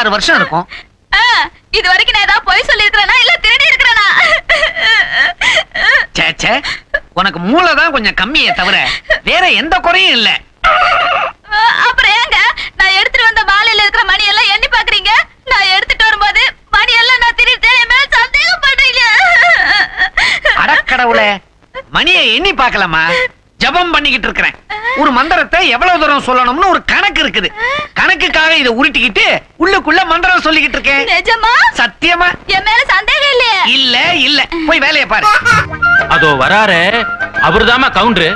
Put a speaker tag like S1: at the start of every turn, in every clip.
S1: ஆறு வருஷம் இருக்கும்
S2: ஆ, இது வரைக்கும் நான் ஏதாவது பொய் சொல்லி இருக்கிறேனா இல்ல திருடி இருக்கிறேனா
S1: ச்சே, ச்சே உனக்கு மூளை தான் கொஞ்சம் கம்மியே தவிர வேற எந்த குறையும் இல்ல
S2: அப்புறம் ஏங்க நான் எடுத்துட்டு வந்த மாலையில இருக்கிற மணி எல்லாம் எண்ணி பாக்குறீங்க நான் எடுத்துட்டு வரும்போது மணி எல்லாம் நான் திருட்டேன் என் மேல சந்தேகப்படுறீங்க
S1: அடக்கடவுளே மணியை எண்ணி பார்க்கலாமா ஜபம் பண்ணிக்கிட்டு இருக்கிறேன் ஒரு மந்திரத்தை எவ்வளவு தூரம் சொல்லணும்னு ஒரு கணக்கு இருக்குது கணக்குக்காக இதை உருட்டிக்கிட்டு உள்ளுக்குள்ள மந்திரம் சொல்லிக்கிட்டு இருக்கேன்
S2: நிஜமா
S1: சத்தியமா
S2: என் மேல சந்தேகம் இல்லையே
S1: இல்ல இல்ல போய் வேலையை பாரு
S3: அதோ வராரு அவருதாம்மா கவுண்டரு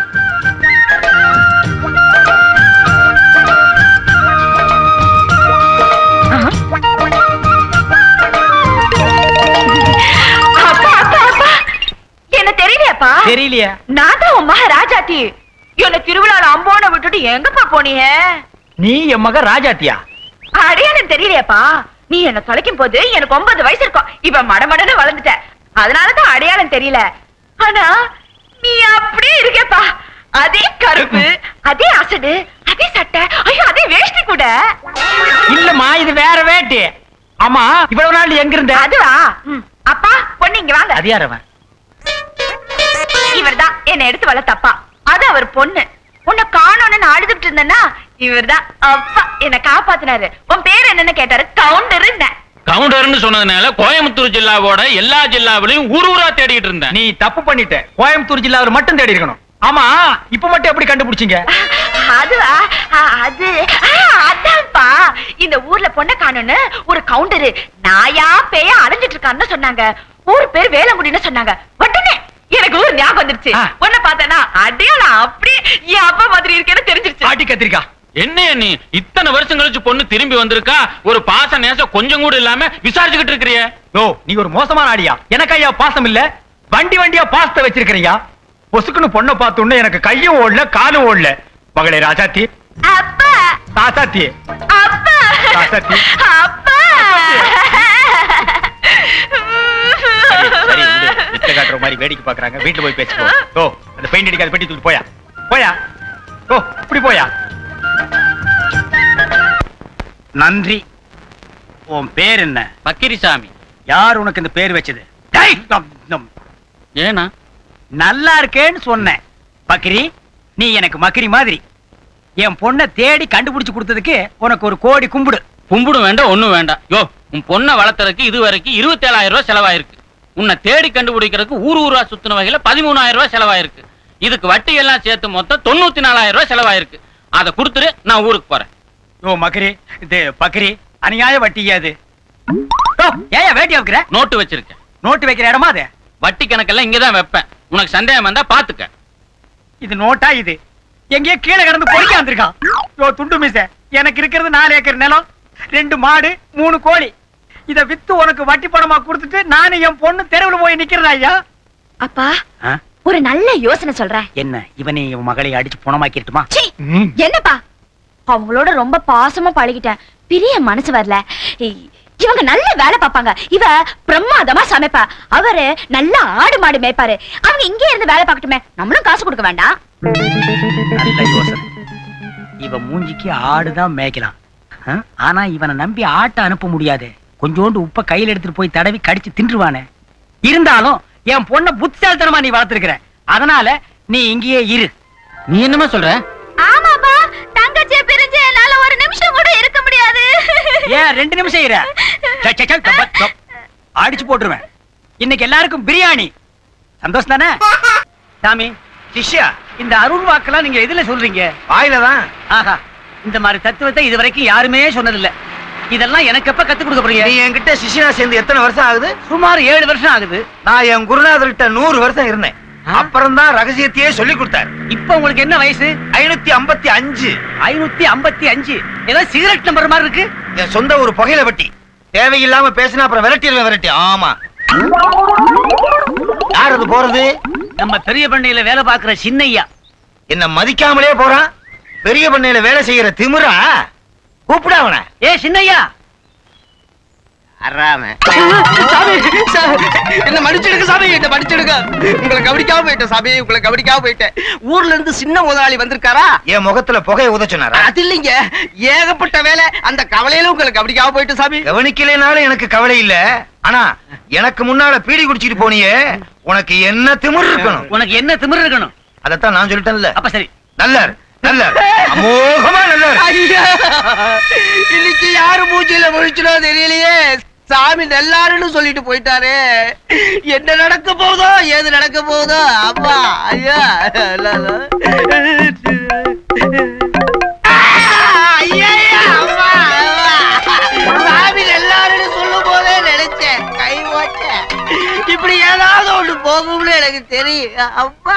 S4: அப்பா அப்பா அப்பா என்ன தெரியலையாப்பா
S5: தெரியலையா
S4: நான் தான் உன் மக ராஜாத்தி என்ன திருவிழால அம்போன விட்டுட்டு எங்கப்பா போனீங்க
S5: நீ என் மக ராஜாத்தியா
S4: அடையாளம் தெரியலையாப்பா நீ என்ன தொலைக்கும் போது எனக்கு ஒன்பது வயசு இருக்கும் இப்ப மடமடன்னு வளர்ந்துட்ட அதனாலதான் அடையாளம் தெரியல ஆனா நீ அப்படியே இருக்கேப்பா அதே கருப்பு அதே அசடு அதே சட்டை ஐயோ அதே வேஷ்டி கூட
S5: இல்லம்மா இது வேற வேட்டி ஆமா இவ்வளவு நாள் எங்க இருந்த
S4: அதுவா ம். அப்பா பொண்ணு இங்க வாங்க
S5: அது யார் அவன்
S4: இவர்தான் என்ன எடுத்து வளர்த்தப்பா அது அவர் பொண்ணு உன்னை காணோன்னு அழுதுட்டு இருந்தேன்னா இவர்தான் அப்பா என்ன காப்பாத்தினாரு உன் பேர் என்னன்னு கேட்டாரு கவுண்டர்
S3: கவுண்டர்னு சொன்னதுனால கோயம்புத்தூர் ஜில்லாவோட எல்லா ஜில்லாவிலையும் ஊர் ஊரா தேடிட்டு இருந்தேன்
S5: நீ தப்பு பண்ணிட்ட கோயம்புத்தூர் ஜில்லாவில் மட்டும் தேடி இருக்கணும் ஆமா இப்ப மட்டும் எப்படி கண்டுபிடிச்சீங்க
S4: அதுவா ஆ, அது ஆ, அதான்ப்பா இந்த ஊர்ல பொண்ணை காணோன்னு ஒரு கவுண்டரு நாயா பேயா அலைஞ்சிட்டு இருக்கான்னு சொன்னாங்க ஊர் பேர் வேலங்குடின்னு சொன்னாங்க உடனே எனக்கு ஊர் ஞாபகம் வந்துருச்சு
S5: ஆ.
S4: உன்னை பார்த்தேனா அடையாளம் அப்படியே என் அப்பா மாதிரி இருக்கேன்னு தெரிஞ்சிருச்சு
S5: ஆட்டி கத்திரிக்கா
S3: என்ன நீ இத்தனை வருஷம் கழிச்சு பொண்ணு திரும்பி வந்திருக்கா ஒரு பாச நேசம் கொஞ்சம் கூட இல்லாம விசாரிச்சுக்கிட்டு இருக்கிறிய
S5: ஓ நீ ஒரு மோசமான ஆடியா எனக்கு ஐயா பாசம் இல்ல வண்டி வண்டியா பாசத்தை வச்சிருக்கிறியா பொசுக்குன்னு பொண்ணை பார்த்த உடனே எனக்கு கையும் ஓடல காலும் ஓடல மகளே ராஜாத்தி
S4: அப்பா
S5: ராசாத்தி
S4: அப்பா
S5: ராசாத்தி.
S4: அப்பா
S5: சரி விடு. வித்தை காட்டுற மாதிரி வேடிக்கை பாக்குறாங்க வீட்டுல போய் பேசிக்கோ ஓ அந்த பெயிண்ட் அடிக்காத பெட்டி தூக்கிட்டு போயா போயா ஓ இப்படி போயா
S6: நன்றி உன் பேர் என்ன
S3: பக்கிரிசாமி
S6: யார் உனக்கு இந்த பேர் வச்சது டேய், நம், நம்.
S3: ஏனா
S6: நல்லா இருக்கேன்னு சொன்னேன் பக்கிரி நீ எனக்கு மக்கரி மாதிரி என் பொண்ணை தேடி கண்டுபிடிச்சு கொடுத்ததுக்கு உனக்கு ஒரு கோடி கும்பிடு
S3: கும்பிடும் வேண்டாம் ஒண்ணும் வேண்டாம் யோ உன் பொண்ணை வளர்த்தறதுக்கு இது வரைக்கும் இருபத்தேழாயிரம் ரூபாய் செலவாயிருக்கு உன்னை தேடி கண்டுபிடிக்கிறதுக்கு ஊர் ஊரா சுத்தின வகையில பதிமூணாயிரம் ரூபாய் செலவாயிருக்கு இதுக்கு வட்டி எல்லாம் சேர்த்து மொத்தம் தொண்ணூத்தி நாலாயிரம் ரூபாய் செலவாயிருக்கு அதை கொடுத்துரு நான் ஊருக்கு போறேன்
S6: ஓ மக்கரி இது பக்கிரி அநியாய வட்டியா அது ஓ, ஏன் வேட்டி வைக்கிற
S3: நோட்டு வச்சிருக்கேன்
S6: நோட்டு வைக்கிற இடமா அது
S3: வட்டி கணக்கெல்லாம் இங்கதான் வைப்பேன் உனக்கு சந்தேகம் வந்தா பாத்துக்க
S6: இது நோட்டா இது எங்கேயோ கீழே கிடந்து பொறிக்க வந்திருக்கான் ஓ துண்டு மிச எனக்கு இருக்கிறது நாலு ஏக்கர் நிலம் ரெண்டு மாடு மூணு கோழி இத வித்து உனக்கு வட்டி பணமா கொடுத்துட்டு நானும் என் பொண்ணு தெருவில் போய் நிக்கிறதா ஐயா
S4: அப்பா ஒரு நல்ல யோசனை சொல்றேன்
S6: என்ன இவனை இவன் மகளை அடிச்சு புணமாக்கிட்டுமா
S4: சீ, என்னப்பா அவங்களோட ரொம்ப பாசமா பழகிட்டேன் பிரிய மனசு வரல இ- இவங்க நல்ல வேலை பார்ப்பாங்க இவ பிரமாதமா சமைப்பா அவரு நல்ல ஆடு மாடு மேய்ப்பாரு அவங்க இங்கே இருந்து வேலை பார்க்கட்டுமே நம்மளும் காசு கொடுக்க வேண்டாம்
S6: நல்ல யோசனை இவன் மூஞ்சிக்கு ஆடுதான் மேய்க்கலாம் ஆ? ஆனா இவனை நம்பி ஆட்டை அனுப்ப முடியாது கொஞ்சோண்டு உப்ப கையில எடுத்துட்டு போய் தடவி கடிச்சு தின்றுவானே இருந்தாலும் என் பொண்ணை புத்திசாலித்தனமா நீ வளர்த்திருக்கிற அதனால நீ இங்கேயே இரு
S3: நீ என்னமா சொல்ற
S2: ஆமாப்பா தங்கச்சியை பிரிஞ்சு என்னால ஒரு நிமிஷம் கூட இருக்க முடியாது
S6: ஏன் ரெண்டு நிமிஷம் இரு சே, சே, சே, தப்பா, தப். அடிச்சு போட்டுருவேன் இன்னைக்கு எல்லாருக்கும் பிரியாணி சந்தோஷம் தானே சாமி சிஷ்யா இந்த அருள் வாக்கெல்லாம் நீங்க எதுல சொல்றீங்க வாயில தான் ஆஹா இந்த மாதிரி தத்துவத்தை இது வரைக்கும் யாருமே சொன்னதில்ல இதெல்லாம் எனக்கு எப்ப கத்து கொடுக்க போறீங்க
S7: நீ என்கிட்ட சிஷ்யனா சேர்ந்து எத்தனை வருஷம் ஆகுது
S6: சுமார் ஏழு வருஷம் ஆகுது
S7: நான் என் குருநாதர்கிட்ட நூறு வருஷம் இருந்தேன் அப்புறம் தான் ரகசியத்தையே சொல்லி கொடுத்தாரு
S6: இப்ப உங்களுக்கு என்ன வயசு
S7: ஐநூத்தி ஐம்பத்தி அஞ்சு
S6: ஐநூத்தி ஐம்பத்தி அஞ்சு ஏதோ சிகரெட் நம்பர் மாதிரி இருக்கு
S7: என் சொந்த ஒரு புகையில வட்டி தேவையில்லாம பேசினா அப்புறம் விரட்டிடுவேன் விரட்டி ஆமா யார் அது போறது
S6: நம்ம பெரிய பண்ணையில வேலை பார்க்கிற சின்னையா
S7: என்ன மதிக்காமலே போறான் பெரிய பண்ணையில வேலை செய்யற திமிரா கூப்பிட அவனை
S6: ஏ சின்னையா
S8: யாராம சாமி சாமி, என்ன மன்னிச்சிடுங்க சாமி என்ன மன்னிச்சிடுங்க உங்களை கவனிக்காம போயிட்டேன் சாமி உங்களை கவனிக்காம போயிட்டேன் ஊர்ல இருந்து சின்ன முதலாளி வந்திருக்காரா
S7: என் முகத்துல புகைய உத சொன்னாரா
S8: அது இல்லைங்க ஏகப்பட்ட வேலை அந்த கவலையில உங்களை கவனிக்காம போயிட்டு சாமி
S7: கவனிக்கலைனாலும் எனக்கு கவலை இல்ல ஆனா எனக்கு முன்னால பீடி குடிச்சிட்டு போனியே உனக்கு என்ன திமிர் இருக்கணும்
S6: உனக்கு என்ன திமிரு இருக்கணும்
S7: அதத்தான் நான் சொல்லிட்டேன்ல
S6: அப்ப சரி
S7: நல்லர் நல்லர் அமோகமா நல்லர்
S8: ஐயா இன்னைக்கு யாரு மூச்சில முழிச்சனோ தெரியலையே சாமி நல்லாருன்னு சொல்லிட்டு போயிட்டாரே என்ன நடக்க போகுதோ ஏது நடக்க போகுதோ அப்பா ஐயா லா, லா. ஆ, ஐயையா, அம்மா, அம்மா. சாமி நல்லாருன்னு சொல்லும் போதே நினைச்சேன் கை ஓட்டேன் இப்படி ஏதாவது ஒண்ணு போகும்னு எனக்கு தெரியும் அப்பா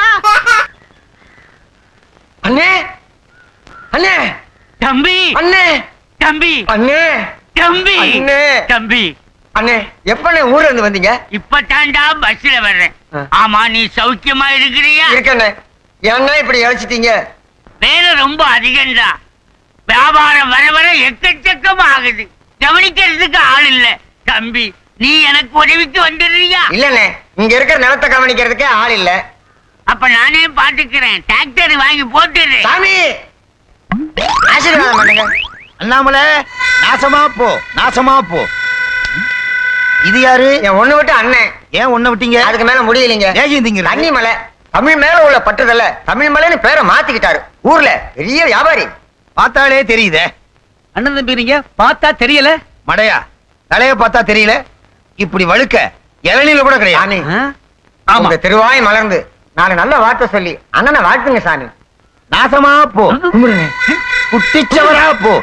S8: அண்ணே அண்ணே
S3: தம்பி
S8: அண்ணே
S3: தம்பி
S8: அண்ணே
S3: தம்பி
S8: அண்ணே.
S3: தம்பி
S8: அண்ணே எப்பண்ணே ஊர்ல இருந்து வந்தீங்க
S3: இப்ப தாண்டா பஸ்ல வர்றேன்
S8: ஆ.
S3: ஆமா நீ சௌக்கியமா இருக்கிறியா
S8: இருக்கண்ணே ஏன்னா இப்படி இழைச்சிட்டீங்க
S3: வேலை ரொம்ப அதிகம்டா வியாபாரம் வர வர எக்கச்சக்கமா ஆகுது கவனிக்கிறதுக்கு ஆள் இல்ல தம்பி நீ எனக்கு உதவிக்கு வந்துடுறியா
S8: இல்லண்ணே இங்க இருக்கிற நிலத்தை கவனிக்கிறதுக்கே ஆள் இல்ல
S3: அப்ப நானே பாத்துக்கிறேன் டிராக்டர் வாங்கி போட்டுடுறேன்
S8: சாமி ஆசீர்வாதம் பண்ணுங்க
S7: அண்ணாமலை நாசமா போ நாசமா போ இது யாரு
S8: என் ஒண்ணு விட்டு அண்ணன்
S7: ஏன் ஒண்ண விட்டீங்க
S8: அதுக்கு மேல முடியலைங்க
S7: ஏகிந்தீங்க
S8: தண்ணி மலை தமிழ் மேல உள்ள பட்டுதல்ல தமிழ் மலைன்னு பேரை மாத்திக்கிட்டாரு ஊர்ல பெரிய வியாபாரி
S7: பார்த்தாலே தெரியுதே
S6: அண்ணன் தம்பி நீங்க பார்த்தா தெரியல
S7: மடையா தலைய பார்த்தா தெரியல இப்படி வழுக்க இளநில கூட கிடையாது
S8: சாமி
S6: ஆ?
S8: ஆமா திருவாய் மலர்ந்து நாலு நல்ல வார்த்தை சொல்லி அண்ணனை வாழ்த்துங்க சாமி
S7: நாசமா போ குட்டிச்சவரா போ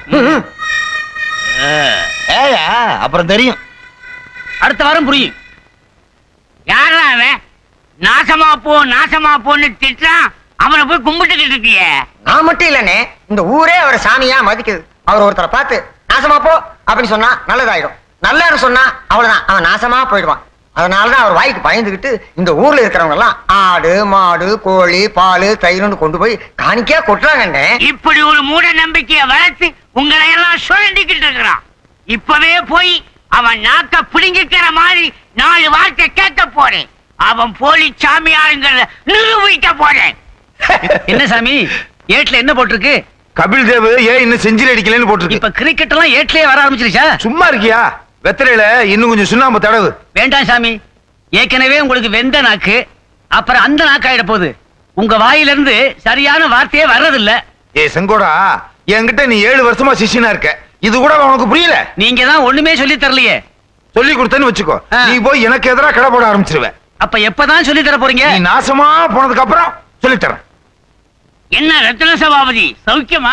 S7: ஏயா அப்புறம் தெரியும்
S6: அடுத்த வாரம் புரியும்
S3: யாரா அவன் நாசமா போ நாசமா போன்னு திட்டான் அவனை போய் கும்பிட்டுக்கிட்டு இருக்கியே
S8: நான் மட்டும் இல்லனே இந்த ஊரே அவரை சாமியா மதிக்குது அவர் ஒருத்தரை பார்த்து நாசமா போ அப்படின்னு சொன்னா நல்லதாயிடும் நல்லன்னு சொன்னா அவ்வளவுதான் அவன் நாசமா போயிடுவான் அதனாலதான் அவர் வாய்க்கு பயந்துகிட்டு இந்த ஊர்ல இருக்கிறவங்க எல்லாம் ஆடு மாடு கோழி பால் தயிர்னு கொண்டு போய் காணிக்கையா கொட்டுறாங்கண்ணே
S3: இப்படி ஒரு மூட நம்பிக்கைய வளர்த்து உங்களை எல்லாம் சுரண்டிக்கிட்டு இருக்கிறான் இப்பவே போய் அவன் நாக்க பிடுங்கிக்கிற மாதிரி நாலு வார்த்தை கேட்க போறேன் அவன் போலி சாமியாருங்கிறத நிரூபிக்க போறேன்
S6: என்ன சாமி ஏட்ல என்ன போட்டிருக்கு
S9: கபில் தேவ் ஏன் இன்னும் செஞ்சுரி அடிக்கலன்னு போட்டிருக்கு
S6: இப்ப கிரிக்கெட் எல்லாம் ஏட்லயே வர ஆரம்பிச்சிருச்சா
S9: சும்மா இருக்கியா வெத்தலையில இன்னும் கொஞ்சம் சுண்ணாம்பு தடவு
S6: வேண்டாம் சாமி ஏற்கனவே உங்களுக்கு வெந்த நாக்கு அப்புறம் அந்த நாக்கு ஆயிட போகுது உங்க வாயிலிருந்து சரியான வார்த்தையே வர்றதில்ல
S9: ஏ செங்கோடா என்கிட்ட நீ ஏழு வருஷமா சிஷ்யனா இருக்க இது கூட உனக்கு புரியல
S6: நீங்க தான் ஒண்ணுமே சொல்லி தரலையே
S9: சொல்லி கொடுத்தேன்னு வச்சுக்கோ
S6: ஆ.
S9: நீ போய் எனக்கு எதிராக கடை போட ஆரம்பிச்சிருவ
S6: அப்ப எப்பதான் சொல்லி தர போறீங்க
S9: நீ நாசமா போனதுக்கு அப்புறம் சொல்லித்தரேன்
S3: என்ன ரத்ன சபாபதி சௌக்கியமா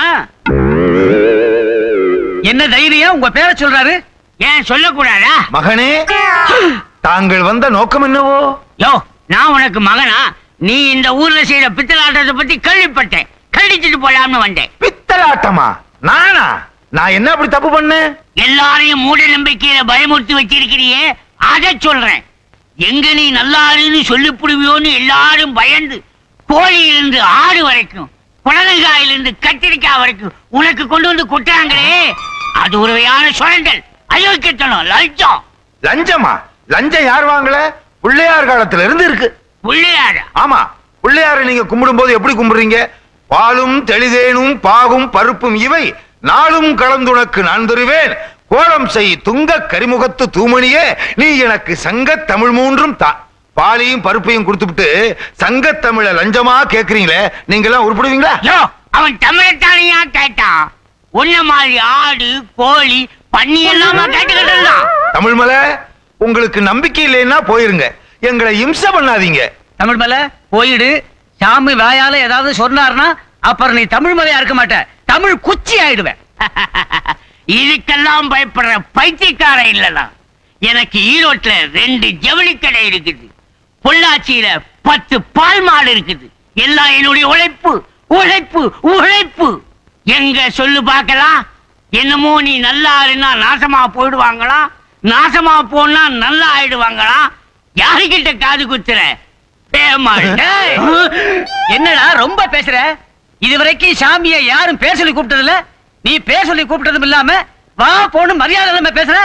S6: என்ன தைரியம் உங்க பேரை சொல்றாரு
S3: ஏன் சொல்லக்கூடாதா
S9: மகனே தாங்கள் வந்த நோக்கம் என்னவோ
S3: யோ நான் உனக்கு மகனா நீ இந்த ஊர்ல செய்யற பித்தலாட்டத்தை பத்தி கேள்விப்பட்டேன் கண்டிச்சுட்டு போலாம்னு வந்தேன்
S9: பித்தலாட்டமா நானா நான் என்ன அப்படி தப்பு பண்ணேன்
S3: எல்லாரையும் மூட நம்பிக்கையில பயமுறுத்தி வச்சிருக்கிறியே அத சொல்றேன் எங்க நீ நல்லாருன்னு சொல்லி புடுவியோன்னு எல்லாரும் பயந்து கோழியிலிருந்து ஆடு வரைக்கும் புடலங்காயிலிருந்து கத்திரிக்காய் வரைக்கும் உனக்கு கொண்டு வந்து கொட்டுறாங்களே அது ஒரு வகையான சுரண்டல் அயோக்கியத்தனம் லஞ்சம்
S9: லஞ்சமா லஞ்சம் யார் வாங்கல பிள்ளையார் காலத்துல இருந்து இருக்கு
S3: புள்ளையாரா
S9: ஆமா பிள்ளையாரை நீங்க கும்பிடும் போது எப்படி கும்பிடுறீங்க பாலும் தெளிதேனும் பாகும் பருப்பும் இவை நாளும் கலந்துனக்கு நான் தருவேன் கோலம் செய் துங்க கரிமுகத்து தூமணியே நீ எனக்கு சங்க தமிழ் மூன்றும் தா பாலையும் பருப்பையும் கொடுத்துவிட்டு சங்க தமிழ லஞ்சமா கேக்குறீங்களே நீங்க எல்லாம் உருப்படுவீங்களா
S3: யோ அவன் தமிழத்தானையா கேட்டான் உன்ன மாதிரி ஆடு கோழி பன்னி எல்லாமா கேட்டுக்கிட்டு இருந்தான்
S9: தமிழ் மலை உங்களுக்கு நம்பிக்கை இல்லைன்னா போயிருங்க எங்களை இம்சை பண்ணாதீங்க
S6: தமிழ் மலை போயிடு சாமி வாயால ஏதாவது சொன்னார்னா அப்புறம் நீ தமிழ் மலையா இருக்க மாட்ட தமிழ் குச்சி ஆயிடுவேன்
S3: இதுக்கெல்லாம் பயப்படுற பைத்தியக்கார இல்லடா எனக்கு ஈரோட்ல ரெண்டு ஜவுளி கடை இருக்குது பொள்ளாச்சியில பத்து பால் மாடு இருக்குது எல்லாம் என்னுடைய உழைப்பு உழைப்பு உழைப்பு எங்க சொல்லு பார்க்கலாம் என்னமோ நீ நல்லா இருந்தா நாசமா போயிடுவாங்களா நாசமா போனா நல்லா ஆயிடுவாங்களா யாருக்கிட்ட காது குத்துற பேமாள் டேய்.
S6: என்னடா ரொம்ப பேசுற இதுவரைக்கும் சாமியை யாரும் பேர் சொல்லி கூப்பிட்டது இல்ல நீ பேர் சொல்லி கூப்பிட்டதும் இல்லாம வா போன்னு மரியாதை இல்லாம பேசுற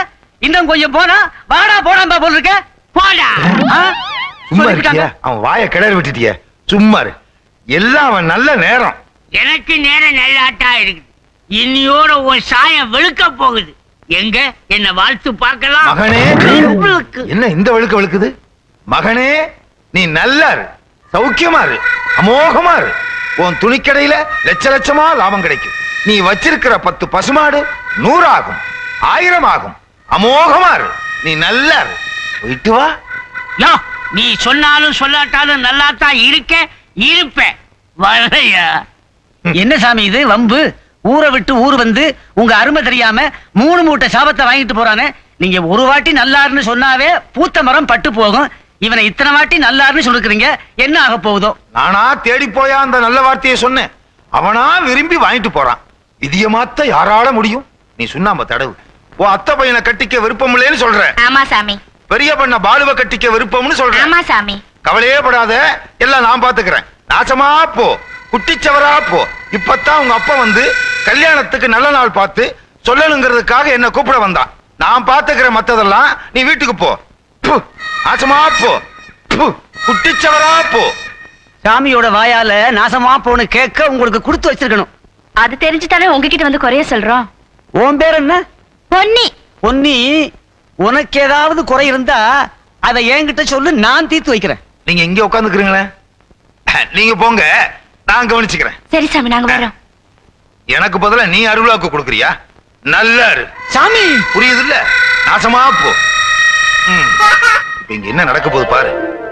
S6: இன்னும் கொஞ்சம் போனா வாடா போடாம்பா போல் இருக்க போடா ஆ?
S9: சும்மா
S6: சொல்லிவிட்டாங்க.
S9: இருக்கியா அவன் வாயை கிளறி விட்டுட்டிய சும்மா இரு எல்லாம் அவன் நல்ல நேரம்
S10: எனக்கு நேரம் நல்லாட்டா இருக்குது இன்னியோட உன் சாயம் வெளுக்க போகுது எங்க என்ன வாழ்த்து பார்க்கலாம்
S9: மகனே என்ன இந்த வழுக்க வழுக்குது மகனே நீ நல்லா இரு சௌக்கியமா இரு அமோகமா இரு உன் துணிக்கடையில லட்ச லட்சமா லாபம் கிடைக்கும் நீ வச்சிருக்கிற பத்து பசுமாடு நூறாகும் ஆயிரம் ஆகும் அமோகமா இரு நீ நல்லா இரு போயிட்டு வா
S10: யோ, நீ சொன்னாலும் சொல்லாட்டாலும் நல்லா தான் இருக்க இருப்பேன் வரையா
S6: என்ன சாமி இது வம்பு ஊரை விட்டு ஊர் வந்து உங்க அருமை தெரியாம மூணு மூட்டை சாபத்தை வாங்கிட்டு போறானே நீங்க ஒரு வாட்டி நல்லாருன்னு சொன்னாவே பூத்த மரம் பட்டு போகும் இவனை இத்தனை வாட்டி நல்லாருன்னு சொல்லிருக்கிறீங்க என்ன ஆக போகுதோ
S9: நானா தேடி போயா அந்த நல்ல வார்த்தையை சொன்னேன் அவனா விரும்பி வாங்கிட்டு போறான் விதிய மாத்த யாரால முடியும் நீ சுண்ணாம்ப தடவு ஓ அத்தை பையனை கட்டிக்க விருப்பம் இல்லைன்னு சொல்ற
S2: ஆமா சாமி
S9: பெரிய பண்ண பாலுவை கட்டிக்க விருப்பம்னு சொல்றேன்
S2: ஆமா சாமி
S9: கவலையே படாத எல்லாம் நான் பாத்துக்கிறேன் நாசமா போ குட்டிச்சவரா போ இப்பதான் உங்க அப்பா வந்து கல்யாணத்துக்கு நல்ல நாள் பார்த்து சொல்லணுங்கிறதுக்காக என்ன கூப்பிட வந்தான் நான் பாத்துக்கிறேன் மத்ததெல்லாம் நீ வீட்டுக்கு போ ப்பு, நாசமா போ ப்பு, குட்டிச்சவரா போ
S6: சாமியோட வாயால நாசமா போன்னு கேட்க உங்களுக்கு கொடுத்து வச்சிருக்கணும்
S2: அது தெரிஞ்சு தானே உங்ககிட்ட வந்து குறைய சொல்றோம்
S6: உன் பேர் என்ன
S2: பொன்னி
S6: பொன்னி உனக்கு ஏதாவது குறை இருந்தா அதை என்கிட்ட சொல்லு நான் தீர்த்து வைக்கிறேன்
S9: நீங்க இங்க உட்காந்துக்கிறீங்களே நீங்க போங்க நான் கவனிச்சுக்கிறேன்
S2: சரி சாமி நாங்க வரோம்
S9: எனக்கு பதிலா நீ அருளாக்கு கொடுக்குறியா நல்லா இரு
S6: சாமி
S9: புரியுது இல்ல நாசமா போ ம். இப்ப இங்க என்ன நடக்க போகுது பாரு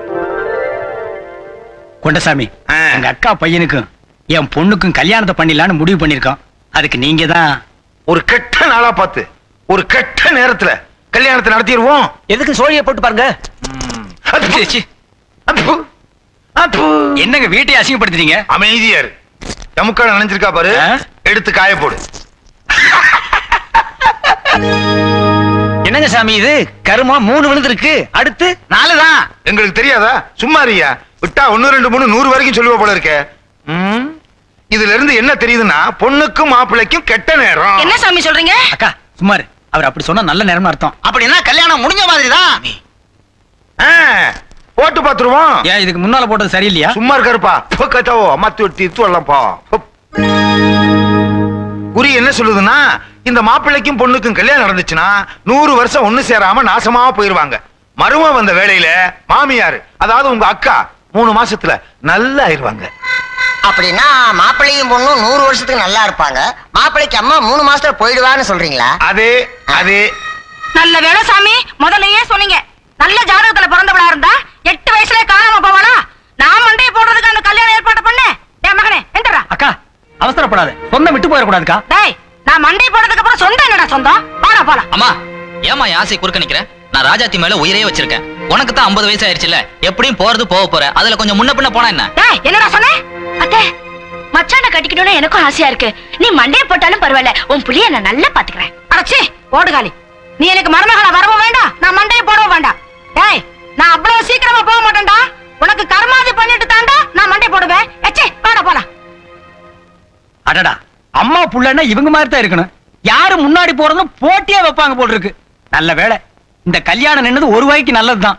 S6: கொண்டசாமி
S9: ஆ.
S6: எங்க அக்கா பையனுக்கும் என் பொண்ணுக்கும் கல்யாணத்தை பண்ணிடலான்னு முடிவு பண்ணிருக்கோம் அதுக்கு நீங்க தான்
S9: ஒரு கெட்ட நாளா பார்த்து ஒரு கெட்ட நேரத்துல கல்யாணத்தை நடத்திடுவோம்
S6: எதுக்கு சோழியை போட்டு பாருங்க
S9: அப்பு. அப்பு. அப்பு.
S6: என்னங்க வீட்டை அசிங்கப்படுத்துறீங்க
S9: அமைதியா இரு தமுக்கால நினைஞ்சிருக்கா பாரு
S6: ஆ?
S9: எடுத்து காய போடு
S6: என்னங்க சாமி இது கருமா மூணு விழுந்திருக்கு அடுத்து நாலு தான்
S9: எங்களுக்கு தெரியாதா சும்மா இருயா விட்டா ஒண்ணு ரெண்டு மூணு நூறு வரைக்கும் சொல்லுவ போல இருக்க ம். இதுல இருந்து என்ன தெரியுதுன்னா பொண்ணுக்கும் மாப்பிள்ளைக்கும் கெட்ட நேரம்
S2: என்ன சாமி சொல்றீங்க
S6: அக்கா சும்மா இரு. அவர் அப்படி சொன்னா நல்ல நேரம்னு அர்த்தம்
S8: அப்படின்னா கல்யாணம் முடிஞ்ச மாதிரி தான்
S9: ஆ, போட்டு பாத்துருவோம்
S6: ஏன் இதுக்கு முன்னால போட்டது சரியில்லையா
S9: சும்மா இருக்காருப்பா கத்தாவோ அம்மாத்தி ஒட்டி வரலாம்ப்பா குறி என்ன சொல்லுதுன்னா இந்த மாப்பிள்ளைக்கும் பொண்ணுக்கும் கல்யாணம் நடந்துச்சுன்னா நூறு வருஷம் ஒண்ணு சேராம நாசமா போயிருவாங்க மரும வந்த வேலையில மாமியார் அதாவது உங்க அக்கா மூணு மாசத்துல நல்லா ஆயிருவாங்க
S8: அப்படின்னா மாப்பிள்ளையும் பொண்ணும் நூறு வருஷத்துக்கு நல்லா இருப்பாங்க மாப்பிள்ளைக்கு அம்மா மூணு மாசத்துல போயிடுவான்னு சொல்றீங்களா
S9: அதே அதே
S2: நல்ல வேலை சாமி முதல்லயே சொன்னீங்க நல்ல ஜாதகத்துல பிறந்தவளா இருந்தா எட்டு வயசுல காணாம போவாளா நான் மண்டையை போடுறதுக்கு அந்த கல்யாணம் ஏற்பாடு பண்ணேன் என் மகனே எந்தரா
S6: அக்கா அவசரப்படாத சொந்தம் விட்டு போயிடக்கூடாதுக்கா
S2: டேய் நான் மண்டையை போடுறதுக்கு அப்புறம் சொந்தம் என்னடா சொந்தம் போடா போலாம்
S11: அம்மா ஏமா என் ஆசை குறுக்க நிக்கிறேன் நான் ராஜாத்தி மேல உயிரே வச்சிருக்கேன் உனக்கு தான் ஐம்பது வயசு ஆயிருச்சுல எப்படியும் போறது போக போற அதுல கொஞ்சம் முன்ன பின்ன போனா என்ன
S2: டேய் என்னடா சொன்ன
S4: அத்தை மச்சான கட்டிக்கணும்னு எனக்கும் ஆசையா இருக்கு நீ மண்டைய போட்டாலும் பரவாயில்ல உன் புள்ளைய நான் நல்லா பாத்துக்கிறேன்
S2: அடச்சி ஓடுகாலி நீ எனக்கு மருமகளா வரவும் வேண்டாம் நான் மண்டையை போடவும் வேண்டாம் டேய் நான் அவ்வளவு சீக்கிரமா போக மாட்டேன்டா உனக்கு கர்மாதி பண்ணிட்டு தாண்டா நான் மண்டை போடுவேன் எச்சே வாடா போலாம்
S6: அடடா அம்மா புள்ளன்னா இவங்க மாதிரி தான் இருக்கணும் யாரு முன்னாடி போறதும் போட்டியே வைப்பாங்க போல் இருக்கு நல்ல வேளை இந்த கல்யாணம் நின்னது ஒரு வாய்க்கு நல்லதுதான்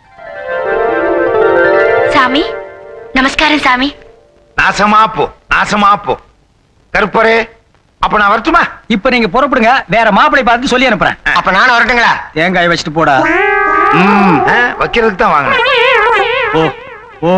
S4: சாமி நமஸ்காரம் சாமி
S9: நாசமா போ நாசமா போ கருப்பரே அப்ப நான் வரட்டுமா
S6: இப்ப நீங்க புறப்படுங்க வேற மாப்பிளை பார்த்து சொல்லி அனுப்புறேன்
S8: அப்ப நானும் வரட்டுங்களா
S6: தேங்காய் வச்சுட்டு போடா
S9: ம், ஆ, வைக்கிறதுக்கு தான் வாங்கினேன்
S6: ஓ ஓ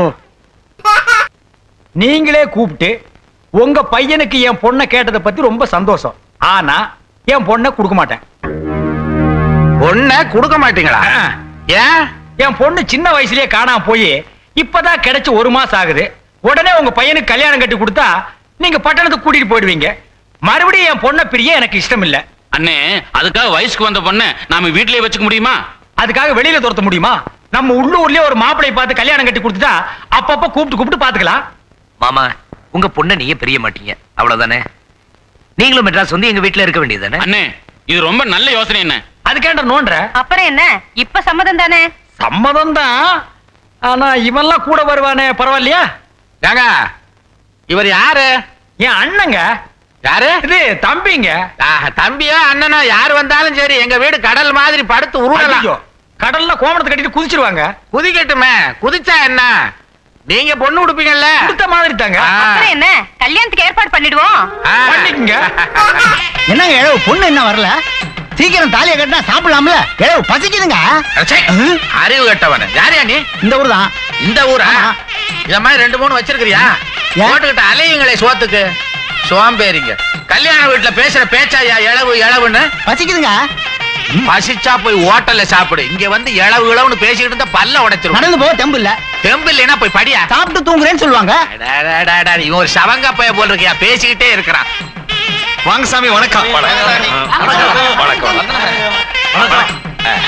S6: நீங்களே கூப்பிட்டு உங்க பையனுக்கு என் பொண்ணை கேட்டதை பத்தி ரொம்ப சந்தோஷம் ஆனா என் பொண்ணை கொடுக்க மாட்டேன்
S1: பொண்ண கொடுக்க மாட்டீங்களா ஏன்
S6: என் பொண்ணு சின்ன வயசுலயே காணாம போய் இப்பதான் கிடைச்சு ஒரு மாசம் ஆகுது உடனே உங்க பையனுக்கு கல்யாணம் கட்டி கொடுத்தா நீங்க பட்டணத்துக்கு கூட்டிட்டு போயிடுவீங்க மறுபடியும் என் பொண்ணை பிரிய எனக்கு இஷ்டம் இல்ல
S3: அண்ணே அதுக்காக வயசுக்கு வந்த பொண்ணை நாம வீட்லயே வச்சுக்க முடியுமா
S6: அதுக்காக வெளியில துரத்த முடியுமா நம்ம உள்ளூர்லயே ஒரு மாப்பிளை பார்த்து கல்யாணம் கட்டி கொடுத்துட்டா அப்பப்ப கூப்பிட்டு கூப்பிட்டு பாத்துக்கலாம்
S1: மாமா உங்க பொண்ணை நீங்க பிரிய மாட்டீங்க அவ்வளவுதானே நீங்களும் மெட்ராஸ் வந்து எங்க வீட்டுல இருக்க வேண்டியதுதானே
S3: அண்ணே இது ரொம்ப நல்ல யோசனை என்ன
S6: அதுக்கேண்ட நோன்ற
S2: அப்புறம் என்ன இப்ப சம்மதம் தானே
S6: சம்மதம் தான் ஆனா இவன்லாம் கூட வருவானே பரவாயில்லையா
S1: ஏங்க இவர் யாரு
S6: என் அண்ணங்க
S1: யாரு
S5: இது தம்பிங்க
S1: ஆஹ், தம்பியோ அண்ணனோ யார் வந்தாலும் சரி எங்க வீடு கடல் மாதிரி படுத்து உருளலாம்
S5: ஐயோ, கடல்ல கோமணத்தை கட்டிட்டு குதிச்சிருவாங்க
S1: குதிக்கட்டுமே குதிச்சா என்ன நீங்க பொண்ணு உடுப்பீங்கல்ல
S5: கொடுத்த மாதிரி தாங்க
S1: ஆ.
S4: அப்புறம் என்ன கல்யாணத்துக்கு ஏற்பாடு பண்ணிடுவோம்
S1: ஆ.
S5: பண்ணிக்கங்க
S6: என்னங்க இழவு பொண்ணு என்ன வரல சீக்கிரம் தாலியை கட்டினா சாப்பிடலாம்ல இழவு பசிக்குதுங்க
S1: அச்சே, அறிவு கட்டவன யாரையா நீ
S6: இந்த ஊர் தான்
S1: இந்த ஊரா இந்த மாதிரி ரெண்டு மூணு வச்சிருக்கிறியா
S6: ஏன்?
S1: போட்டுக்கிட்ட அலையுங்களே சோத்துக்கு சோம்பேறிங்க கல்யாண வீட்டுல பேசுற பேச்சாயா இளவு இளவுன்னு
S6: பசிக்குதுங்க
S1: பசிச்சா போய் ஹோட்டல்ல சாப்பிடு இங்க வந்து இளவு இளவுன்னு பேசிக்கிட்டு இருந்தா பல்ல உடைச்சிரும்
S6: நடந்து போக தெம்பு இல்ல
S1: தெம்பு இல்லைன்னா போய் படியா
S6: சாப்பிட்டு தூங்குறேன்னு சொல்லுவாங்க
S1: அடடடடா, இவன் ஒரு சவங்க பைய போல் இருக்கியா பேசிக்கிட்டே இருக்கிறான்
S9: வாங்க சாமி வணக்கம் வணக்கம் வணக்கம்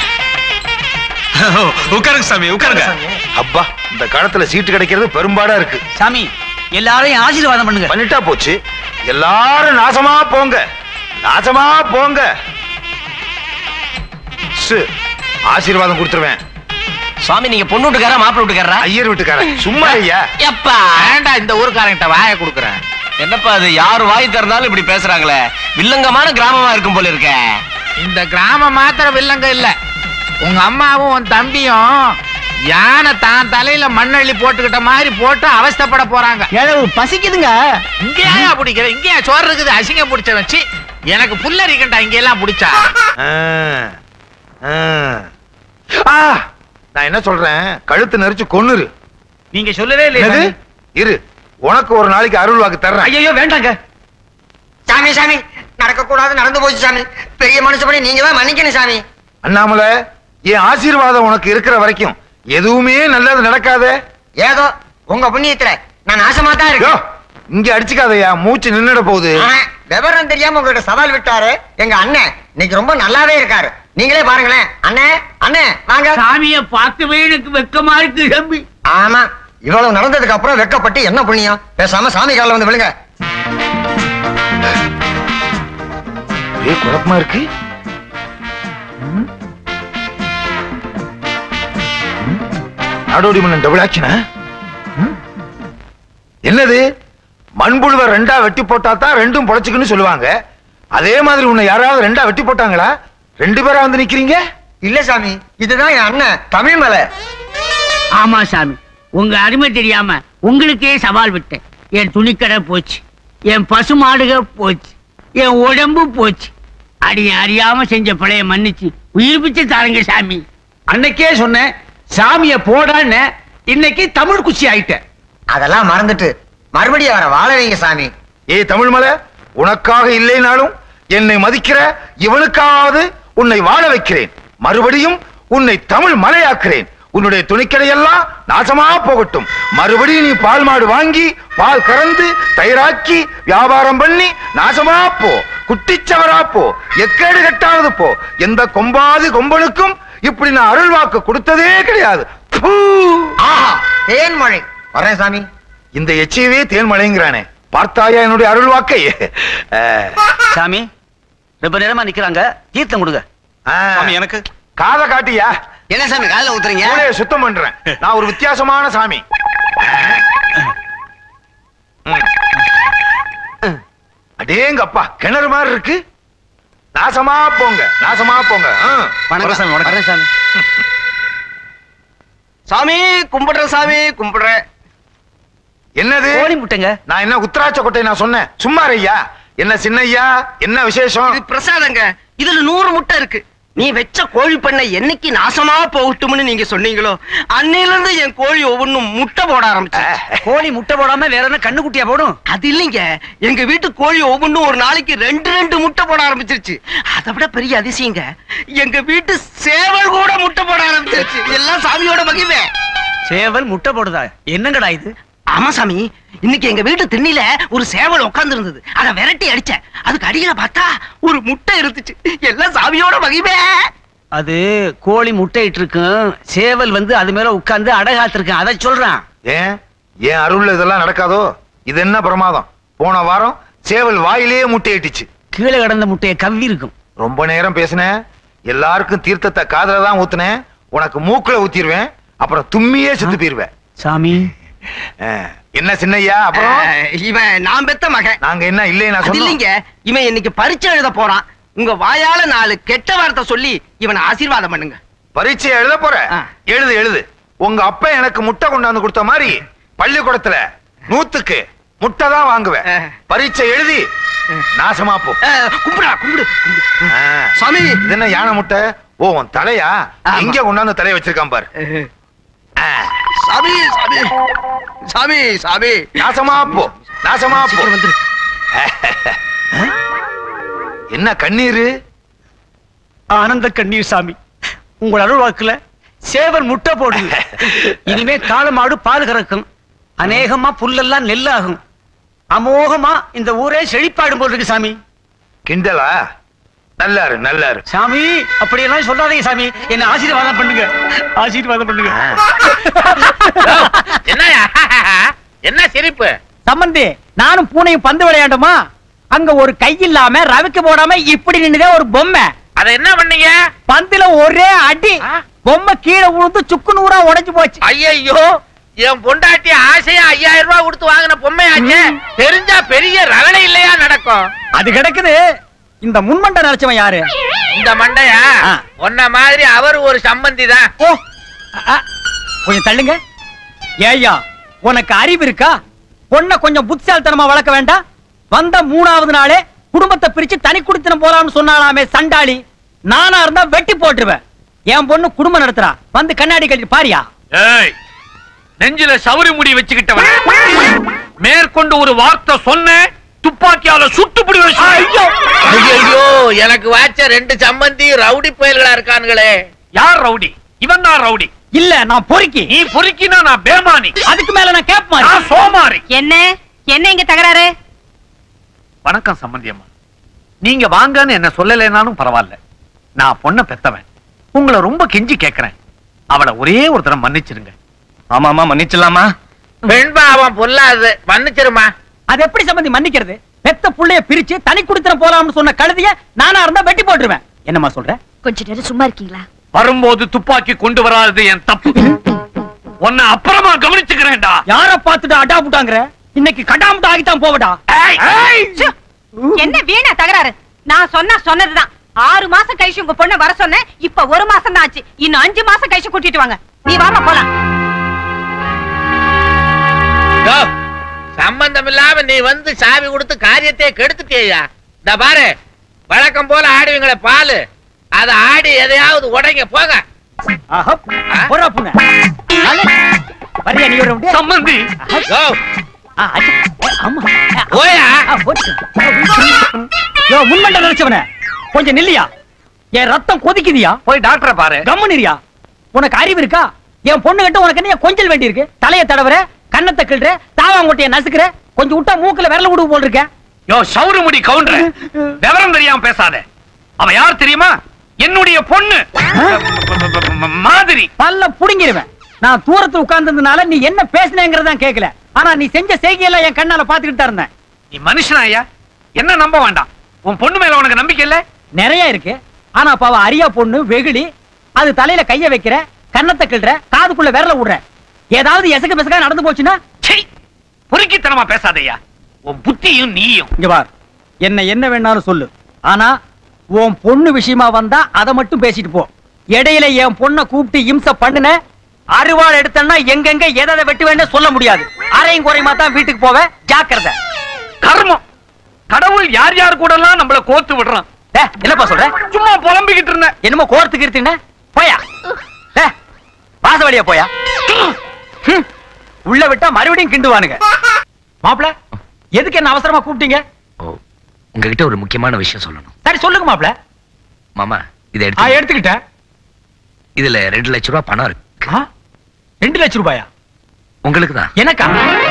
S9: உட்காருங்க சாமி உட்காருங்க அப்பா இந்த காலத்துல சீட்டு கிடைக்கிறது பெரும்பாடா இருக்கு
S6: சாமி எல்லாரையும் ஆசீர்வாதம் பண்ணுங்க
S9: பண்ணிட்டா போச்சு எல்லாரும் நாசமா போங்க நாசமா போங்க சு, ஆசீர்வாதம் கொடுத்துருவேன்
S6: சுவாமி நீங்க பொண்ணு விட்டுக்காரா மாப்பிள்ள விட்டுக்காரா
S9: ஐயர் வீட்டுக்காரன் சும்மா ஐயா
S6: எப்பா
S1: வேண்டா இந்த ஊருக்காரங்கிட்ட வாய கொடுக்குறேன்
S6: என்னப்பா அது யார் வாய் திறந்தாலும் இப்படி பேசுறாங்களே வில்லங்கமான கிராமமா இருக்கும் போல இருக்க
S1: இந்த கிராமம் மாத்திரம் வில்லங்க இல்ல உங்க அம்மாவும் உன் தம்பியும் யானை தான் தலையில மண்ணள்ளி போட்டுக்கிட்ட மாதிரி போட்டு அவஸ்தைப்பட போறாங்க
S6: இழவு பசிக்குதுங்க
S1: இங்கேயா பிடிக்கிற இங்கேயா சோறு இருக்குது அசிங்கம் பிடிச்ச வச்சு எனக்கு புல்லரிக்கண்டா இங்க எல்லாம் பிடிச்சா
S9: ஆ, ஆ. ஆ, நான் என்ன சொல்றேன் கழுத்து நெரிச்சு கொன்னுரு
S5: நீங்க சொல்லவே
S9: என்னது?
S5: இல்லையா
S9: இரு உனக்கு ஒரு நாளைக்கு அருள் வாக்கு தர்றேன்
S5: ஐயோ வேண்டாங்க
S8: சாமி சாமி நடக்க கூடாது நடந்து போச்சு சாமி பெரிய மனுஷப்படி நீங்க தான் மன்னிக்கணும் சாமி
S9: அண்ணாமலை என் ஆசீர்வாதம் உனக்கு இருக்கிற வரைக்கும் எதுவுமே நல்லது நடக்காதே
S8: ஏதோ உங்க புண்ணியத்துல நான் நாசமா தான்
S9: யோ,
S8: இருக்கேன்
S9: இங்க அடிச்சுக்காதயா மூச்சு நின்னுட போகுது
S8: ஆ, விவரம் தெரியாம உங்ககிட்ட சவால் விட்டாரு எங்க அண்ணன் இன்னைக்கு ரொம்ப நல்லாவே இருக்காரு நீங்களே பாருங்களேன் அண்ணே அண்ணே வாங்க
S10: சாமிய பார்க்கவே எனக்கு வெக்கமா இருக்கு தம்பி
S8: ஆமா இவ்வளவு நடந்ததுக்கு அப்புறம் வெக்கப்பட்டு என்ன புண்ணியம் பேசாம சாமி காலில் வந்து விழுங்க
S9: ஒரே குழப்பமா இருக்கு ம்? ம்? நாடோடி மன்னன் டபுள் ஆக்ஷனா ம்? என்னது மண்புழுவை ரெண்டா வெட்டி போட்டா தான் ரெண்டும் பொழைச்சுக்குன்னு சொல்லுவாங்க அதே மாதிரி உன்னை யாராவது ரெண்டா வெட்டி போட்டாங்களா ரெண்டு பேரா வந்து நிக்கிறீங்க
S8: இல்ல சாமி இதுதான் என் அண்ணன் தமிழ் மலை
S10: ஆமா சாமி உங்க அருமை தெரியாம உங்களுக்கே சவால் விட்டேன் என் துணிக்கடை போச்சு என் பசு மாடுக போச்சு என் உடம்பு போச்சு அடிய அறியாம செஞ்ச பிழைய மன்னிச்சு உயிர் பிச்சை தாருங்க சாமி
S5: அன்னைக்கே சொன்னேன் சாமிய போடான்னு இன்னைக்கு தமிழ் குச்சி ஆயிட்டேன்
S8: அதெல்லாம் மறந்துட்டு மறுபடியும் அவரை வாழ வைங்க சாமி
S9: ஏய் தமிழ்மலை உனக்காக இல்லைனாலும் என்னை மதிக்கிற இவனுக்காவது உன்னை வாழ வைக்கிறேன் மறுபடியும் உன்னை தமிழ் மலையாக்குறேன் உன்னுடைய துணிக்கடையெல்லாம் நாசமா போகட்டும் மறுபடியும் நீ பால் மாடு வாங்கி பால் கறந்து தயிராக்கி வியாபாரம் பண்ணி நாசமா போ குட்டிச்சவரா போ எக்கேடு கட்டாவது போ எந்த கொம்பாது கொம்பனுக்கும் இப்படி நான் அருள் வாக்கு கொடுத்ததே கிடையாது பூ!
S8: ஆஹா தேன்மழை வரேன் சாமி
S9: இந்த எச்சியவே தேன்மலைங்கிறானே பார்த்தாயா என்னுடைய அருள் வாக்கை அஹ்,
S6: சாமி ரொம்ப நேரமா நிக்கிறாங்க தீர்த்தம் கொடுங்க
S9: ஆ.
S6: எனக்கு
S9: காதை காட்டியா
S6: என்ன சாமி காதுல ஊத்துறீங்க
S9: மூளையை சுத்தம் பண்றேன் நான் ஒரு வித்தியாசமான சாமி ம். அடேங்கப்பா கிணறு மாதிரி இருக்கு நாசமா போங்க நாசமா போங்க ஆ.
S6: வணக்கம் சாமி வணக்கம் சாமி சாமி கும்பிடுறேன் சாமி கும்பிடுறேன்
S9: என்னது
S6: கோழி முட்டைங்க
S9: நான் என்ன உத்தராட்ச கொட்டை நான் சொன்னேன் சும்மா ஐயா என்ன சின்னையா என்ன விசேஷம்
S6: இது பிரசாதங்க இதுல நூறு முட்டை இருக்கு நீ வெச்ச கோழி பண்ணை என்னைக்கு நாசமா போகட்டும்னு நீங்க சொன்னீங்களோ அன்னையில இருந்து என் கோழி ஒவ்வொன்றும் முட்டை போட ஆரம்பிச்சு கோழி முட்டை போடாம வேற என்ன கண்ணு குட்டியா போடும் அது இல்லைங்க எங்க வீட்டு கோழி ஒவ்வொன்றும் ஒரு நாளைக்கு ரெண்டு ரெண்டு முட்டை போட ஆரம்பிச்சிருச்சு அதை விட பெரிய அதிசயங்க எங்க வீட்டு சேவல் கூட முட்டை போட ஆரம்பிச்சிருச்சு எல்லாம் சாமியோட மகிமை சேவல் முட்டை போடுதா என்னங்கடா இது ஆமா சாமி இன்னைக்கு எங்க வீட்டு திண்ணில ஒரு சேவல் உட்கார்ந்து இருந்தது அத விரட்டி அடிச்சேன் அதுக்கு அடியில பார்த்தா ஒரு முட்டை இருந்துச்சு எல்லாம் சாமியோட மகிமே அது கோழி முட்டையிட்டு இருக்கும் சேவல் வந்து அது மேல உட்கார்ந்து அடகாத்திருக்கேன் அதை சொல்றான்
S9: ஏன் ஏன் அருள்ல இதெல்லாம் நடக்காதோ இது என்ன பிரமாதம் போன வாரம் சேவல் வாயிலேயே முட்டையிட்டுச்சு
S6: கீழே கிடந்த முட்டையை கவ்வி இருக்கும்
S9: ரொம்ப நேரம் பேசினேன் எல்லாருக்கும் தீர்த்தத்தை காதுல தான் ஊத்துனேன் உனக்கு மூக்குல ஊத்திடுவேன் அப்புறம் தும்மியே செத்து போயிருவேன்
S6: சாமி
S9: அஹ், என்ன சின்னையா அப்புறம்
S6: அஹ், இவன் நான் பெத்த மகன்
S9: நாங்க என்ன இல்லையா
S6: அது இல்லைங்க இவன் இன்னைக்கு பரீட்சை எழுத போறான் உங்க வாயால நாலு கெட்ட வார்த்தை சொல்லி இவனை ஆசீர்வாதம் பண்ணுங்க
S9: பரீட்சை எழுத போற
S6: ஆ.
S9: எழுது எழுது உங்க அப்பா எனக்கு முட்டை கொண்டாந்து கொடுத்த மாதிரி பள்ளிக்கூடத்துல நூத்துக்கு முட்டை தான் வாங்குவேன்
S6: ஆ.
S9: பரீட்சை எழுதி நாசமா போ
S6: அஹ், கும்பிடா கும்பிடு கும்பிடு.
S9: ஆ.
S6: சாமி
S9: இது என்ன யானை முட்டை ஓ உன் தலையா
S6: ஆமா.
S9: எங்க கொண்டாந்து தலைய வச்சிருக்கான் பாரு ஆ.
S6: சாமி சாமி சாமி சாமி
S9: நாசமா போ நாசமா போ
S6: சீக்கிரம் வந்துரு
S9: என்ன கண்ணீரு
S6: ஆனந்த கண்ணீர் சாமி உங்கள் அருள்வாக்குல சேவல் முட்டை போடுங்க இனிமே காளை மாடு பால் கறக்கும் அநேகமா புல்லெல்லாம் நெல்லாகும் அமோகமா இந்த ஊரே செழிப்பாடும் போல் இருக்கு சாமி
S9: கிண்டலா நல்லாரு நல்லாரு
S6: சாமி அப்படியெல்லாம் சொல்லாதீங்க சாமி என்ன ஆசீர்வாதம் பண்ணுங்க ஆசீர்வாதம் பண்ணுங்க
S1: என்னயா என்ன சிரிப்பு
S6: சம்பந்தி நானும் பூனையும் பந்து விளையாண்டுமா அங்க ஒரு கை இல்லாம ரவிக்கு போடாம இப்படி நின்னுதே ஒரு பொம்மை
S1: அத என்ன பண்ணீங்க
S6: பந்துல ஒரே அடி
S1: ஆ?
S6: பொம்மை கீழே விழுந்து சுக்கு நூறா உடைஞ்சு போச்சு
S1: ஐயோ என் பொண்டாட்டி ஆசையா ஐயாயிரம் ரூபாய் கொடுத்து வாங்கின பொம்மையாச்சே தெரிஞ்சா பெரிய ரகலை இல்லையா நடக்கும்
S6: அது கிடக்குது இந்த முன்மண்ட நினைச்சவன் யாரு
S1: இந்த மண்டையா
S6: ஆ.
S1: உன்ன மாதிரி அவர் ஒரு சம்பந்தி தான்
S6: ஓ அ, அ, கொஞ்சம் தள்ளுங்க ஏய்யா உனக்கு அறிவு இருக்கா பொண்ணை கொஞ்சம் புத்திசாலித்தனமா வளர்க்க வேண்டாம் வந்த மூணாவது நாளே குடும்பத்தை பிரிச்சு தனி குடித்தனம் போலாம்னு சொன்னாலாமே சண்டாளி நானா இருந்தா வெட்டி போட்டுருவேன் என் பொண்ணு குடும்பம் நடத்துறா வந்து கண்ணாடி கட்டி பாரியா
S1: ஏய் நெஞ்சில சவுரி முடி வச்சுக்கிட்டவன் மேற்கொண்டு ஒரு வார்த்தை சொன்ன துப்பாக்கியால சுட்டு பிடி ஐயோ எனக்கு வாச்ச ரெண்டு சம்பந்தி ரவுடி புயல்களா இருக்கானுங்களே யார் ரவுடி இவன் தான் ரவுடி
S6: இல்ல நான் பொறுக்கி
S1: நீ பொறுக்கினா நான் பேமானி
S6: அதுக்கு மேல நான் கேப்
S1: நான் சோமாரி
S2: என்ன என்ன இங்க தகராறு
S1: வணக்கம் சம்பந்தி அம்மா நீங்க வாங்கன்னு என்ன சொல்லலைனாலும் பரவாயில்ல நான் பொண்ண பெத்தவன் உங்களை ரொம்ப கெஞ்சி கேக்குறேன் அவளை ஒரே ஒரு தடவை மன்னிச்சிருங்க
S5: ஆமாமா மன்னிச்சிடலாமா
S1: பெண்பாவம் பொல்லாது மன்னிச்சிருமா
S6: அது எப்படி சம்பந்தி மன்னிக்கிறது பெத்த புள்ளைய பிரிச்சு தனி குடித்தனம் போலாம்னு சொன்ன கழுதிய நானா இருந்தா வெட்டி போட்டுருவேன் என்னம்மா சொல்ற
S4: கொஞ்ச நேரம் சும்மா இருக்கீங்களா
S1: வரும்போது துப்பாக்கி கொண்டு வராதது என் தப்பு உன்னை அப்புறமா கவனிச்சுக்கிறேன்டா
S6: யார பார்த்துட்டு அடா புட்டாங்கற இன்னைக்கு கடாமுட்டா ஆகித்தான் போவடா
S2: என்ன வீணா தகராறு நான் சொன்னா சொன்னதுதான் ஆறு மாசம் கழிச்சு உங்க பொண்ணை வர சொன்னேன் இப்ப ஒரு மாசம் தான் ஆச்சு இன்னும் அஞ்சு மாசம் கழிச்சு கூட்டிட்டு வாங்க நீ வாமா போலாம்
S1: சம்பந்தம் இல்லாம நீ வந்து சாவி கொடுத்து காரியத்தை கெடுத்துட்டியா இந்த பாரு வழக்கம் போல ஆடுவீங்களே பாலு அத ஆடி எதையாவது உடைங்க போங்க
S6: ஆஹா போறா புண்ண வரியா நீ ஒரு ரவுண்டு?
S1: சம்பந்தி
S6: ஆ, அச்சா. ஏ, ஆமா ஆ,
S1: போயா
S6: ஆ, போச்சு. யோ முன்மண்ட நினைச்சவன கொஞ்சம் நில்லியா என் ரத்தம் கொதிக்குதியா
S1: போய் டாக்டரை பாரு
S6: கம்முனிரியா உனக்கு அறிவு இருக்கா என் பொண்ணு கிட்ட உனக்கு என்ன கொஞ்சல் வேண்டி இருக்கு தலைய தடவுற கண்ணத்தை கிள்ற தாவாங்கொட்டைய நசுக்குற கொஞ்சம் விட்டா மூக்குல விரல விடுவு போல் இருக்க
S1: யோ சவுறு முடி கவுண்டர் விவரம் தெரியாம பேசாத அவ யார் தெரியுமா என்னுடைய பொண்ணு மாதிரி
S6: பல்ல புடுங்கிருவேன் நான் தூரத்துல உட்கார்ந்ததுனால நீ என்ன பேசுனேங்கிறதா கேட்கல ஆனா நீ செஞ்ச செய்கையெல்லாம் என் கண்ணால பாத்துக்கிட்டு தான் இருந்தேன்
S1: நீ மனுஷனா ஐயா என்ன நம்ப வேண்டாம் உன் பொண்ணு மேல உனக்கு நம்பிக்கை இல்ல
S6: நிறைய இருக்கு ஆனா அப்ப அவ அரியா பொண்ணு வெகுளி அது தலையில கைய வைக்கிற கண்ணத்தை கிள்ற காதுக்குள்ள விரல விடுற ஏதாவது எசக்கு பெசக்கா நடந்து போச்சுன்னா
S1: சீ பொறுக்கித்தனமா பேசாதய்யா உன் புத்தியும் நீயும்
S6: இங்க பார் என்ன என்ன வேணாலும் சொல்லு ஆனா உன் பொண்ணு விஷயமா வந்தா அதை மட்டும் பேசிட்டு போ இடையில என் பொண்ணை கூப்பிட்டு இம்சை பண்ணுன அருவாள் எடுத்தேன்னா எங்கெங்க எதை எதை வெட்டுவேன்னு சொல்ல முடியாது அரையும் குறையுமா தான் வீட்டுக்கு போவேன் ஜாக்கிரதை
S1: கர்மம் கடவுள் யார் யார் கூட எல்லாம் நம்மள கோத்து விடுறான்
S6: டேய், என்னப்பா சொல்ற
S1: சும்மா புலம்பிக்கிட்டு இருந்தேன்
S6: என்னமோ கோர்த்துக்கு இருத்தீங்க போயா டேய், வாச வழியா போயா ஹம், உள்ள விட்டா மறுபடியும் கிண்டுவானுங்க மாப்பிள எதுக்கு என்ன அவசரமா கூப்பிட்டீங்க
S12: ஓ உங்ககிட்ட ஒரு முக்கியமான விஷயம் சொல்லணும்
S6: சரி சொல்லுங்க மாப்பிள
S12: மாமா இதை
S6: ஆ
S12: எடுத்து
S6: எடுத்துக்கிட்டேன்
S12: இதுல ரெண்டு லட்சம் ரூபாய் பணம் இருக்கு
S6: ஆ, ரெண்டு லட்சம் ரூபாயா
S12: உங்களுக்கு தான்
S6: எனக்கா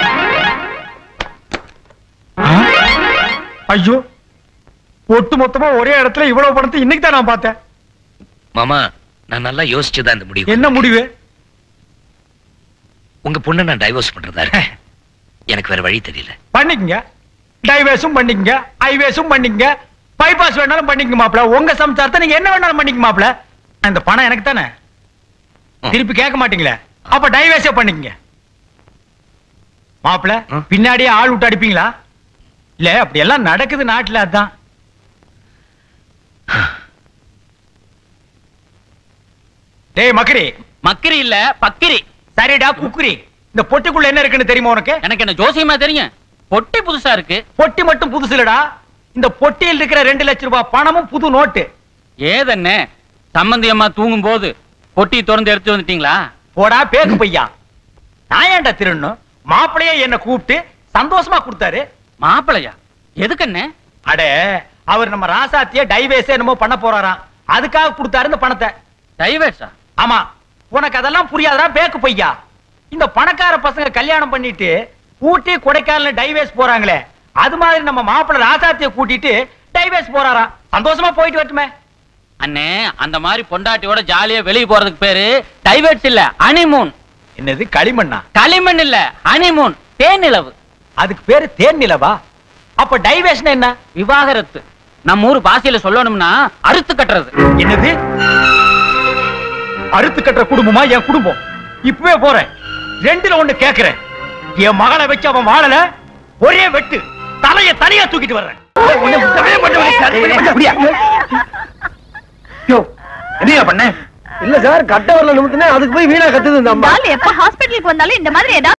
S6: ஆ? ஐயோ ஒட்டு மொத்தமா ஒரே இடத்துல இவ்வளவு பணத்தை இன்னைக்கு தான் நான் பார்த்தேன்
S12: மாமா நான் நல்லா யோசிச்சுதான் இந்த முடிவு
S6: என்ன முடிவு
S12: உங்க பொண்ணை நான் டைவர்ஸ் பண்றதா இருக்கேன் எனக்கு வேற வழி தெரியல
S6: பண்ணிக்கங்க டைவேஸும் பண்ணிக்கங்க ஹைவேஸும் பண்ணிக்கங்க பைபாஸ் வேணாலும் பண்ணிக்கங்க மாப்ள உங்க சம்சாரத்தை நீங்க என்ன வேணாலும் பண்ணிக்க மாப்ள இந்த பணம் எனக்கு தானே
S12: ம்.
S6: திருப்பி கேட்க மாட்டீங்களே அப்ப டைவேஸே பண்ணிக்கங்க
S5: மாப்பிள பின்னாடியே ஆள் விட்டு அடிப்பீங்களா இல்ல அப்படி எல்லாம் நடக்குது நாட்டுல அதான் டேய் மக்கரி
S3: மக்கரி இல்ல பக்கிரி
S5: சரிடா குக்குரி இந்த பொட்டிக்குள்ள என்ன இருக்குன்னு தெரியுமா உனக்கு
S3: எனக்கு என்ன ஜோசியமா தெரியும் பொட்டி புதுசா இருக்கு
S5: பொட்டி மட்டும் புதுசு இல்லடா இந்த பொட்டியில் இருக்கிற ரெண்டு லட்சம் ரூபாய் பணமும் புது நோட்டு
S3: ஏதண்ணே சம்பந்தி அம்மா தூங்கும் போது பொட்டி திறந்து எடுத்து வந்துட்டீங்களா
S5: போடா பேக்கு பையா நான் ஏன்டா திருடணும் மாப்பிளையே என்ன கூப்பிட்டு சந்தோஷமா கொடுத்தாரு
S3: மாப்பிளையா எதுக்கண்ணே
S5: அட அவர் நம்ம ராசாத்திய டைவேஸ் என்னமோ பண்ண போறாராம் அதுக்காக கொடுத்தாரு இந்த பணத்தை
S3: டைவேஸா
S5: ஆமா உனக்கு அதெல்லாம் புரியாதடா பேக்கு பையா இந்த பணக்கார பசங்க கல்யாணம் பண்ணிட்டு ஊட்டி கொடைக்கானல் டைவேஸ் போறாங்களே அது மாதிரி நம்ம மாப்பிள்ளை ராசாத்திய கூட்டிட்டு டைவேஸ் போறாராம் சந்தோஷமா போயிட்டு வரட்டுமே
S3: அண்ணே அந்த மாதிரி பொண்டாட்டியோட ஜாலியா வெளிய போறதுக்கு பேரு டைவேட்ஸ் இல்ல அனிமூன்
S5: என்னது களிமண்ணா
S3: களிமண் இல்ல ஹனிமூன் தேனிலவு
S5: அதுக்கு பேரு தேன் நிலவா அப்ப டைவேஷன் என்ன
S3: விவாகரத்து நம்ம ஊர் பாசையில சொல்லணும்னா அறுத்து கட்டுறது
S5: என்னது அறுத்து கட்டுற குடும்பமா என் குடும்பம் இப்பவே போறேன் ரெண்டுல ஒண்ணு கேக்குறேன் என் மகளை வச்சு அவன் வாழல ஒரே வெட்டு தலைய தனியா தூக்கிட்டு வர்றேன்
S7: என்னையா பண்ண
S13: இல்ல சார் கட்ட வரல நிமித்தினே அதுக்கு போய் வீணா கத்துது இந்த அம்மா
S4: எப்ப ஹாஸ்பிட்டலுக்கு வந்தாலும் இந்த மாதிரி ஏதாவது